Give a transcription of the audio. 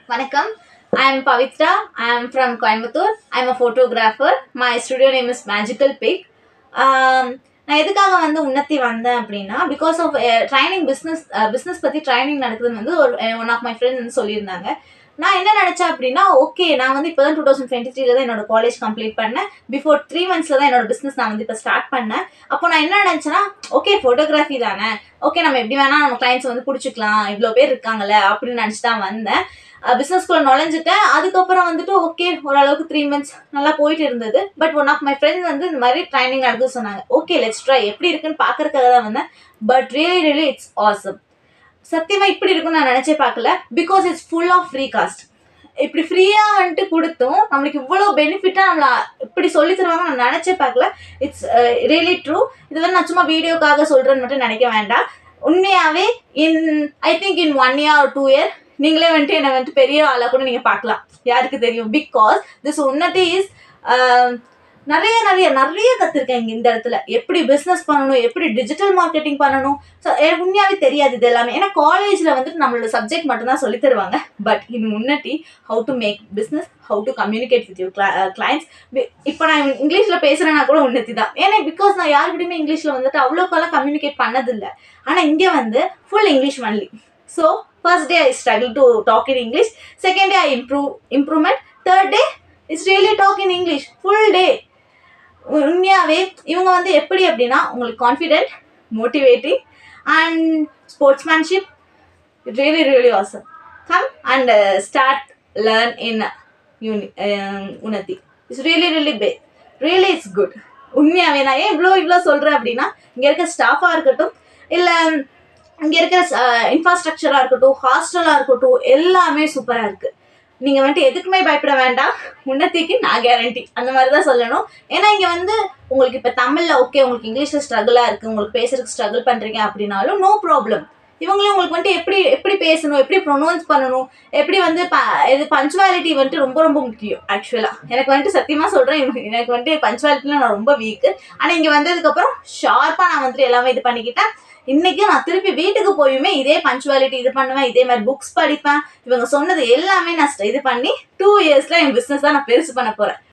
வணக்கம் I am Pavithra I am from Coimbatore I am uh photographer my studio name is magical pic நான் எதுக்காக வந்து உன்னத்தி வந்தேன் அப்படின்னா because of training business business பற்றி ட்ரைனிங் நடக்குதுன்னு வந்து ஒரு ஒன் ஆஃப் மை ஃப்ரெண்ட்ஸ் வந்து சொல்லியிருந்தாங்க நான் என்ன நினச்சேன் அப்படின்னா ஓகே நான் வந்து இப்போ தான் டூ தௌசண்ட் டுவெண்ட்டி த்ரீல தான் என்னோட காலேஜ் கம்ப்ளீட் பண்ணேன் பிஃபோர் த்ரீ மந்த்ஸில் தான் என்னோட பிஸ்னஸ் நான் வந்து இப்போ ஸ்டார்ட் பண்ணேன் அப்போ நான் என்ன நினச்சேன்னா ஓகே ஃபோட்டோகிராஃபி தானே ஓகே நம்ம எப்படி வேணால் நம்ம கிளைண்ட்ஸ் வந்து பிடிச்சிக்கலாம் இவ்வளோ பேர் இருக்காங்கல்ல அப்படின்னு நினச்சி தான் வந்தேன் பிஸ்னஸ்குள்ளே நுழைஞ்சிட்டேன் அதுக்கப்புறம் வந்துட்டு ஓகே ஓரளவுக்கு த்ரீ மந்த்ஸ் நல்லா போயிட்டு இருந்தது but one of my friends வந்து இந்த மாதிரி ட்ரைனிங் நடக்குது சொன்னாங்க ஓகே லெட்ஸ் ட்ரை எப்படி இருக்குன்னு பார்க்கறதுக்காக தான் வந்தேன் but really really it's awesome சத்தியமாக இப்படி இருக்கும்னு நான் நினச்சே பார்க்கல because it's full of free cost இப்படி ஃப்ரீயாக வந்துட்டு கொடுத்தும் நம்மளுக்கு இவ்வளோ பெனிஃபிட்டாக நம்மள இப்படி சொல்லி தருவாங்க நான் நினச்சே பார்க்கல இட்ஸ் ரியலி ட்ரூ இது வந்து நான் சும்மா வீடியோக்காக சொல்கிறேன்னு மட்டும் நினைக்க வேண்டாம் உண்மையாகவே in I think in one year or two year நீங்களே வந்துட்டு என்னை வந்துட்டு பெரிய ஆளாக கூட நீங்கள் பார்க்கலாம் யாருக்கு தெரியும் பிகாஸ் திஸ் உன்னட்டி இஸ் நிறைய நிறைய நிறைய கற்றுருக்கேன் இங்கே இந்த இடத்துல எப்படி பிஸ்னஸ் பண்ணணும் எப்படி டிஜிட்டல் மார்க்கெட்டிங் பண்ணணும் ஸோ எனக்கு உண்மையாகவே தெரியாது இது எல்லாமே ஏன்னா காலேஜில் வந்துட்டு நம்மளோட சப்ஜெக்ட் மட்டும்தான் சொல்லி தருவாங்க பட் இது முன்னாடி how to make business how to communicate with you clients இப்போ நான் இங்கிலீஷில் பேசுகிறேன்னா கூட உன்னதி தான் ஏன்னா பிகாஸ் நான் யாருக்கிட்டையுமே இங்கிலீஷில் வந்துட்டு அவ்வளோக்கெல்லாம் கம்யூனிகேட் பண்ணதில்லை ஆனால் இங்கே வந்து full English only so first day I struggle to talk in English second day I improve improvement third day it's really talk in English full day உண்மையாகவே இவங்க வந்து எப்படி அப்படின்னா உங்களுக்கு confident motivating and sportsmanship really really awesome come and start learn in யூனி Unnati it's really really பே really it's good உண்மையாகவே நான் ஏன் இவ்வளோ இவ்வளோ சொல்கிறேன் அப்படின்னா இங்கே இருக்க ஸ்டாஃபாக இருக்கட்டும் இல்லை இங்கே இருக்கிற இன்ஃப்ராஸ்ட்ரக்சராக இருக்கட்டும் ஹாஸ்டலாக இருக்கட்டும் எல்லாமே சூப்பராக இருக்குது நீங்கள் வந்துட்டு எதுக்குமே பயப்பட வேண்டாம் உன்னத்திக்கு நான் கேரண்டி அந்த மாதிரி தான் சொல்லணும் ஏன்னா இங்கே வந்து உங்களுக்கு இப்போ தமிழில் ஓகே உங்களுக்கு இங்கிலீஷில் ஸ்ட்ரகிளாக இருக்குது உங்களுக்கு பேசுறதுக்கு ஸ்ட்ரகிள் பண்ணுறீங்க அப்படின்னாலும் நோ ப்ராப்ளம் இவங்களும் உங்களுக்கு வந்துட்டு எப்படி எப்படி பேசணும் எப்படி ப்ரொனவுன்ஸ் பண்ணணும் எப்படி வந்து ப இது பஞ்சுவாலிட்டி வந்துட்டு ரொம்ப ரொம்ப முக்கியம் ஆக்சுவலாக எனக்கு வந்துட்டு சத்தியமாக சொல்கிறேன் எனக்கு வந்துட்டு பஞ்சுவாலிட்டியில் நான் ரொம்ப வீக்கு ஆனால் இங்கே வந்ததுக்கப்புறம் ஷார்ப்பாக நான் வந்துட்டு எல்லாமே இது பண்ணிக்கிட்டேன் இன்றைக்கும் நான் திருப்பி வீட்டுக்கு போயுமே இதே பஞ்சுவாலிட்டி இது பண்ணுவேன் இதே மாதிரி புக்ஸ் படிப்பேன் இவங்க சொன்னது எல்லாமே நான் இது பண்ணி டூ இயர்ஸில் என் பிஸ்னஸ் தான் நான் பெருசு பண்ண போகிறேன்